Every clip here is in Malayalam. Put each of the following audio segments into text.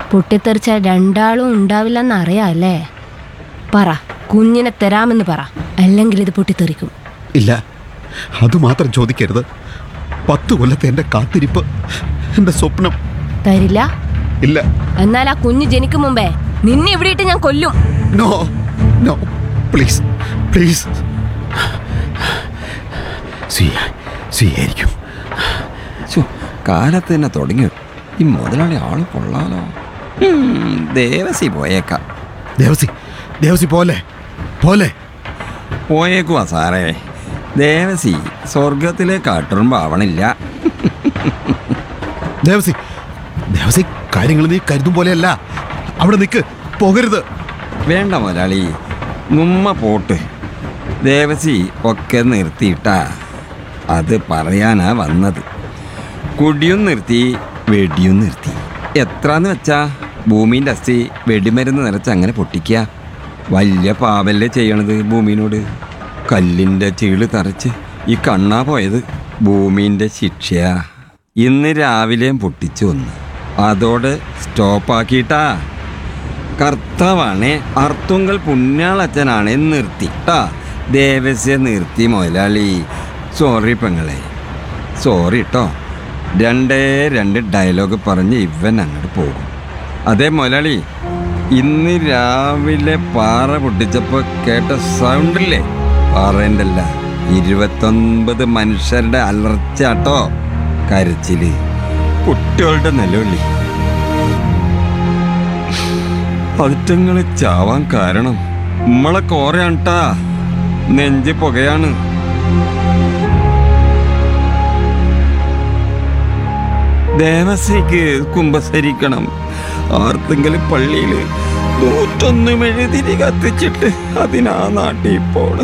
പൊട്ടിത്തെറിച്ച രണ്ടാളും ഉണ്ടാവില്ലെന്ന് അറിയാല്ലേ പറ കുഞ്ഞിനെ തരാമെന്ന് പറ അല്ലെങ്കിൽ ഇത് പൊട്ടിത്തെറിക്കും ഇല്ല അതുമാത്രം ചോദിക്കരുത് പത്ത് കൊല്ലത്തെ എൻ്റെ കാത്തിരിപ്പ് എൻ്റെ സ്വപ്നം തരില്ല ഇല്ല എന്നാൽ ആ കുഞ്ഞ് ജനിക്കും മുമ്പേ നിന്നെ ഇവിടെ ഇട്ട് ഞാൻ കൊല്ലും നോ നോ പ്ലീസ് പ്ലീസ് സ്വീകരിക്കും ശ്ശോ, കാലത്ത് തന്നെ തുടങ്ങി ഈ മുതലാളി ആള് കൊള്ളാലോ ഉം, ദേവസി പോയേക്കാം ദേവസി ദേവസി പോലെ പോലെ പോയേക്കുവാ സാറേ ദേവസി സ്വർഗത്തിലെ കാട്ടുറുമ്പ് ആവണില്ല ദേവസി ദേവസി കാര്യങ്ങൾ നീ കരുതും പോലെയല്ല അവിടെ നിൽക്ക് പോകരുത് വേണ്ട മുതലാളി നുമ്മ പോട്ട് ദേവസി ഒക്കെ നിർത്തിയിട്ടാ അത് പറയാനാ വന്നത് കുടിയും നിർത്തി വെടിയും നിർത്തി എത്രാന്ന് വെച്ചാ ഭൂമിൻ്റെ അസ്ഥി വെടിമരുന്ന് നിറച്ച് അങ്ങനെ പൊട്ടിക്കുക വലിയ പാവല്ലേ ചെയ്യണത് ഭൂമിനോട് കല്ലിൻ്റെ ചീള് തറച്ച് ഈ കണ്ണാ പോയത് ഭൂമിൻ്റെ ശിക്ഷയാ ഇന്ന് രാവിലെയും പൊട്ടിച്ചു വന്നു അതോടെ സ്റ്റോപ്പാക്കിയിട്ടാ കർത്താവാണേ അർത്തുങ്കൽ പുണ്യാളച്ചനാണേ നിർത്തി ട്ടാ ദേവസ്യ നിർത്തി മുതലാളി സോറി പെങ്ങളെ സോറി കേട്ടോ രണ്ടേ രണ്ട് ഡയലോഗ് പറഞ്ഞ് ഇവൻ അങ്ങോട്ട് പോകും അതെ മുതലാളി ഇന്ന് രാവിലെ പാറ പൊട്ടിച്ചപ്പോൾ കേട്ട സൗണ്ടില്ലേ പാറേൻ്റെ അല്ല ഇരുപത്തൊൻപത് മനുഷ്യരുടെ അലർച്ചാട്ടോ കരച്ചില് കുട്ടികളുടെ നിലവിളി പതിറ്റങ്ങളെ ചാവാൻ കാരണം നമ്മളെ കോറയാണ്ട്ടാ നെഞ്ച് പുകയാണ് ദേവസ്യക്ക് കുമ്പസരിക്കണം ആർക്കെങ്കിലും പള്ളിയിൽ നൂറ്റൊന്ന് മെഴുതിരി കത്തിച്ചിട്ട് അതിനാ നാട്ടിൽ പോണ്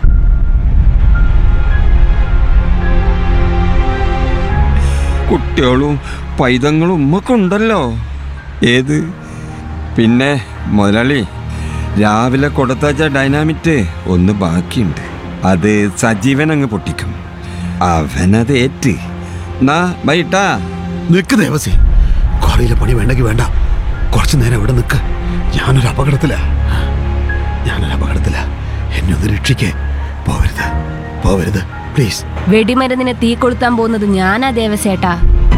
കുട്ടികളും പൈതങ്ങളും ഉമ്മക്കുണ്ടല്ലോ ഏത് പിന്നെ മുതലാളി രാവിലെ കൊടുത്തച്ച ഡൈനാമിറ്റ് ഒന്ന് ബാക്കിയുണ്ട് അത് സജീവൻ അങ്ങ് പൊട്ടിക്കും അവനത് ഏറ്റ് നാ ബൈട്ടാ നിൽക്ക് ദേവസി കുറയിലെ പണി വേണ്ടെങ്കിൽ വേണ്ട കുറച്ചു നേരം ഇവിടെ നിൽക്ക് ഞാനൊരു അപകടത്തിലാ ഞാനൊരു അപകടത്തിലാ എന്നെ ഒന്ന് രക്ഷിക്കേ പോവരുത് പോവരുത് പ്ലീസ് വെടിമരുന്നിന് തീ കൊളുത്താൻ പോകുന്നത് ഞാനാ ദേവസേട്ടാ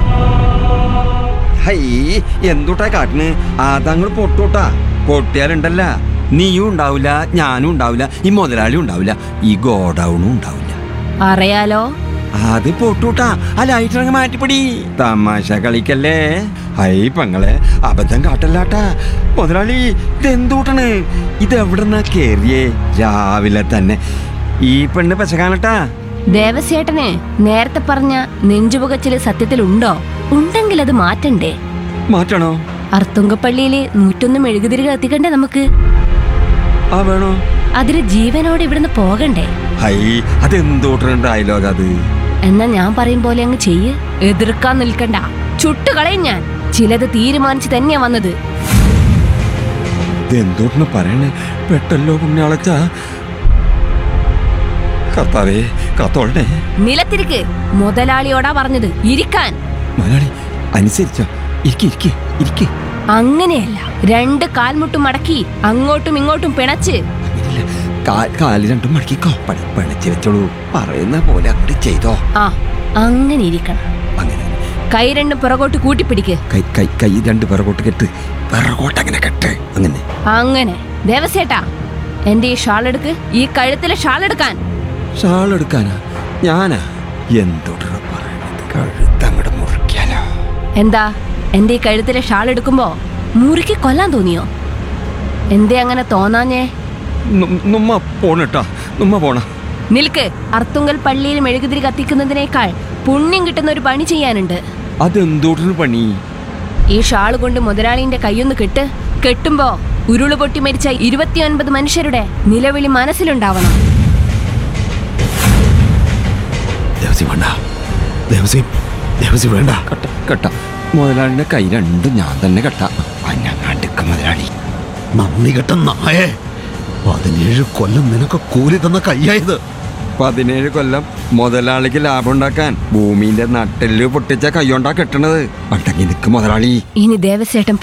ഹൈ എന്തുട്ടാ കാട്ടിന് അതങ്ങൾ പൊട്ടൂട്ടാ പൊട്ടിയാലുണ്ടല്ല നീയും ഉണ്ടാവില്ല ഞാനും ഉണ്ടാവില്ല ഈ മുതലാളിയും ഉണ്ടാവില്ല ഈ ഗോഡൌണും ഉണ്ടാവില്ല അറിയാലോ അത് പൊട്ടൂട്ടാ ആ ലൈറ്റ് അങ്ങ് മാറ്റിപ്പിടി തമാശ കളിക്കല്ലേ ഹൈ പെങ്ങളെ അബദ്ധം കാട്ടല്ലാട്ടാ മുതലാളി ഇതെന്തൂട്ടാണ് ഇതെവിടെന്നാ കേറിയേ രാവിലെ തന്നെ ഈ പെണ്ണ് പശകാനട്ടാ ദേവസേട്ടന് നേരത്തെ പറഞ്ഞ നെഞ്ചുപുകച്ചില് സത്യത്തിലുണ്ടോ ഉണ്ടെങ്കിൽ അത് മാറ്റണ്ടേ മാറ്റണോ അർത്തുങ്കപ്പള്ളിയില് നൂറ്റൊന്ന് മെഴുകുതിരി കത്തിക്കണ്ടേ നമുക്ക് ആ വേണോ അതിന് ജീവനോടെ ഇവിടുന്ന് പോകണ്ടേ ഹൈ അതെന്തൂട്ടണ് ഡയലോഗ് അത് എന്നാ ഞാൻ പറയും പോലെ അങ്ങ് ചെയ്യ് എതിർക്കാൻ നിൽക്കണ്ട ചുട്ടുകളയും ഞാൻ ചിലത് തീരുമാനിച്ച് തന്നെയാ വന്നത് ഇതെന്തോട്ടിന് പറയണേ പെട്ടല്ലോ പുണ്യാളച്ച കർത്താവേ കത്തോളനെ നിലത്തിരിക്ക് മുതലാളിയോടാ പറഞ്ഞത് ഇരിക്കാൻ മലയാളി അനുസരിച്ചോ ഇരിക്കെ ഇരിക്കെ ഇരിക്കെ അങ്ങനെയല്ല രണ്ട് കാൽമുട്ടും മടക്കി അങ്ങോട്ടും ഇങ്ങോട്ടും പിണച്ച് അങ്ങനെയല്ല കാ- കാല് രണ്ടും മടക്കിക്കോ പണി പണിച്ച് വെച്ചോളൂ പറയുന്ന പോലെ അങ്ങോട്ട് ചെയ്തോ ആ അങ്ങനെ ഇരിക്കണം അങ്ങനെ കൈ രണ്ടും പുറകോട്ട് കൂട്ടിപ്പിടിക്ക് കൈ കൈ കൈ രണ്ട് പിറകോട്ട് കെട്ട് പിറകോട്ട് അങ്ങനെ കെട്ട് അങ്ങനെ അങ്ങനെ ദേവസേട്ടാ എന്റെ ഈ ഷാൾ എടുക്ക് ഈ കഴുത്തിലെ ഷാൾ എടുക്കാൻ ഷാൾ എടുക്കാനാ ഞാനാ എന്തോട്ടാ പറയണത് കഴുത്ത് അങ്ങോട്ട് മുറിക്കാനോ എന്താ എന്റെ ഈ കഴുത്തിലെ ഷാൾ എടുക്കുമ്പോ മുറുക്കി കൊല്ലാൻ തോന്നിയോ എന്തേ അങ്ങനെ തോന്നാഞ്ഞേ നുമ്മ- നുമ്മ പോണട്ടാ നുമ്മ പോണ നിൽക്ക് അർത്തുങ്കൽ പള്ളിയിൽ മെഴുകുതിരി കത്തിക്കുന്നതിനേക്കാൾ പുണ്യം കിട്ടുന്ന ഒരു പണി ചെയ്യാനുണ്ട് അതെന്തോട്ടിന് പണി ഈ ഷാൾ കൊണ്ട് മുതലാളിന്റെ കൈയൊന്ന് കെട്ട് കെട്ടുമ്പോ ഉരുള് പൊട്ടി മരിച്ച ഇരുപത്തിയൊൻപത് മനുഷ്യരുടെ നിലവിളി മനസ്സിലുണ്ടാവണം ദേവസി വേണ്ട ദേവസി ദേവസി വേണ്ട കട്ട കട്ട മുതലാളിന്റെ കൈ രണ്ടും ഞാൻ തന്നെ കട്ട അന്നങ്ങാണ്ടിക്ക മുതലാളി നന്ദി കെട്ട നായേ പതിനേഴ് കൊല്ലം നിനക്ക് കൂലി തന്ന കയ്യായത് പതിനേഴ് കൊല്ലം മുതലാളിക്ക് ലാഭം ഉണ്ടാക്കാൻ ഭൂമിന്റെ നട്ടെല്ല് പൊട്ടിച്ച കൈയോണ്ടാ കെട്ടണത് പണ്ടങ്ങി നിക്ക് മുതലാളി ഇനി ദേവസേട്ടൻ